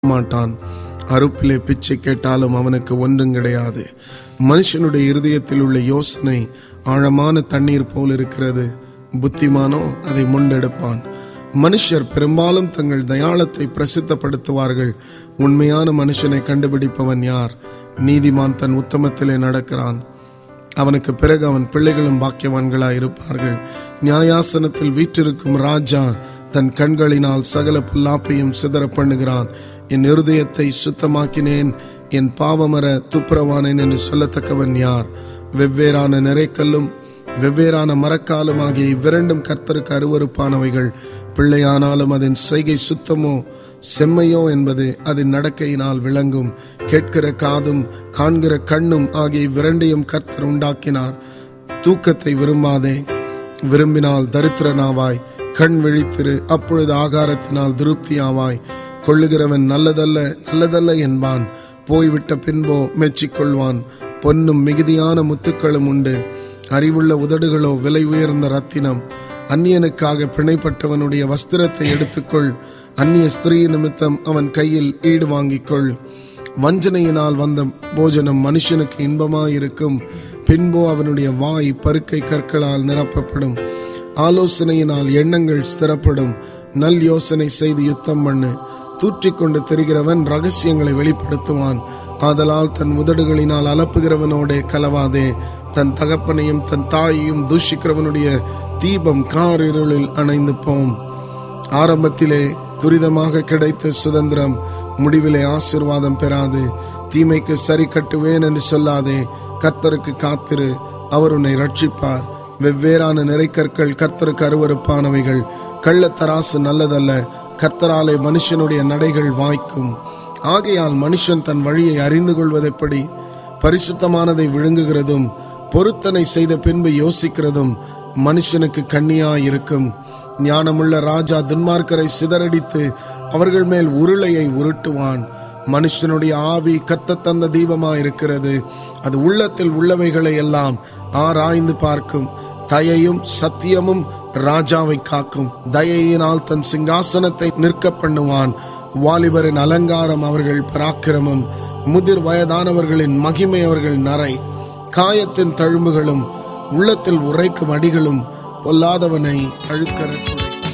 மாட்டான் அறுப்பிலே பிச்சை கேட்டாலும் அவனுக்கு ஒன்றும் கிடையாது மனுஷனுடைய இருதயத்தில் உள்ள யோசனை ஆழமான தண்ணீர் போல் இருக்கிறது புத்திமானோ அதை முண்டெடுப்பான் மனுஷர் பெரும்பாலும் தங்கள் தயாளத்தை பிரசித்தப்படுத்துவார்கள் உண்மையான மனுஷனை கண்டுபிடிப்பவன் யார் நீதிமான் தன் உத்தமத்திலே நடக்கிறான் அவனுக்கு பிறகு அவன் பிள்ளைகளும் பாக்கியவான்களாய் இருப்பார்கள் நியாயாசனத்தில் வீற்றிருக்கும் ராஜா தன் கண்களினால் சகல புல்லாப்பையும் சிதற பண்ணுகிறான் என் இருதயத்தை சுத்தமாக்கினேன் என் பாவமர துப்புரவானேன் என்று சொல்லத்தக்கவன் யார் வெவ்வேறான நிறைக்கல்லும் வெவ்வேறான மரக்காலும் ஆகிய இவ்விரண்டும் கர்த்தருக்கு அருவருப்பானவைகள் பிள்ளையானாலும் அதன் செய்கை சுத்தமோ செம்மையோ என்பது அதன் நடக்கையினால் விளங்கும் கேட்கிற காதும் காண்கிற கண்ணும் ஆகிய இவ்விரண்டையும் கர்த்தர் உண்டாக்கினார் தூக்கத்தை விரும்பாதே விரும்பினால் தரித்திரனாவாய் கண் விழித்திரு அப்பொழுது ஆகாரத்தினால் திருப்தியாவாய் கொள்ளுகிறவன் நல்லதல்ல நல்லதல்ல என்பான் போய்விட்ட பின்போ மெச்சிக்கொள்வான் பொன்னும் மிகுதியான முத்துக்களும் உண்டு அறிவுள்ள உதடுகளோ விலை உயர்ந்த ரத்தினம் அந்நியனுக்காக பிணைப்பட்டவனுடைய வஸ்திரத்தை எடுத்துக்கொள் அந்நிய ஸ்திரீ நிமித்தம் அவன் கையில் ஈடு வாங்கிக்கொள் வஞ்சனையினால் வந்த போஜனம் மனுஷனுக்கு இன்பமாயிருக்கும் பின்போ அவனுடைய வாய் பருக்கை கற்களால் நிரப்பப்படும் ஆலோசனையினால் எண்ணங்கள் ஸ்திரப்படும் நல் யோசனை செய்து யுத்தம் பண்ணு தூற்றிக்கொண்டு தெரிகிறவன் ரகசியங்களை வெளிப்படுத்துவான் ஆதலால் தன் உதடுகளினால் அலப்புகிறவனோடே கலவாதே தன் தகப்பனையும் தன் தாயையும் தூஷிக்கிறவனுடைய தீபம் கார் இருளில் அணைந்து போம் ஆரம்பத்திலே துரிதமாக கிடைத்த சுதந்திரம் முடிவிலே ஆசிர்வாதம் பெறாது தீமைக்கு சரி கட்டுவேன் என்று சொல்லாதே கர்த்தருக்கு காத்திரு அவர் உன்னை ரட்சிப்பார் வெவ்வேறான நிறைக்கற்கள் கர்த்தருக்கு அருவருப்பானவைகள் கள்ளத்தராசு நல்லதல்ல கர்த்தராலே மனுஷனுடைய நடைகள் வாய்க்கும் ஆகையால் மனுஷன் தன் வழியை அறிந்து கொள்வதெப்படி பரிசுத்தமானதை விழுங்குகிறதும் பொருத்தனை செய்த பின்பு யோசிக்கிறதும் மனுஷனுக்கு கண்ணியாயிருக்கும் ஞானமுள்ள ராஜா துன்மார்க்கரை சிதறடித்து அவர்கள் மேல் உருளையை உருட்டுவான் மனுஷனுடைய ஆவி கத்த தந்த தீபமாயிருக்கிறது அது உள்ளத்தில் உள்ளவைகளை எல்லாம் ஆராய்ந்து பார்க்கும் தயையும் சத்தியமும் ராஜாவை காக்கும் தயையினால் தன் சிங்காசனத்தை நிற்க பண்ணுவான் வாலிபரின் அலங்காரம் அவர்கள் பராக்கிரமம் முதிர் வயதானவர்களின் மகிமை அவர்கள் நரை காயத்தின் தழும்புகளும் உள்ளத்தில் உரைக்கும் அடிகளும் பொல்லாதவனை அழுக்கறக்கும்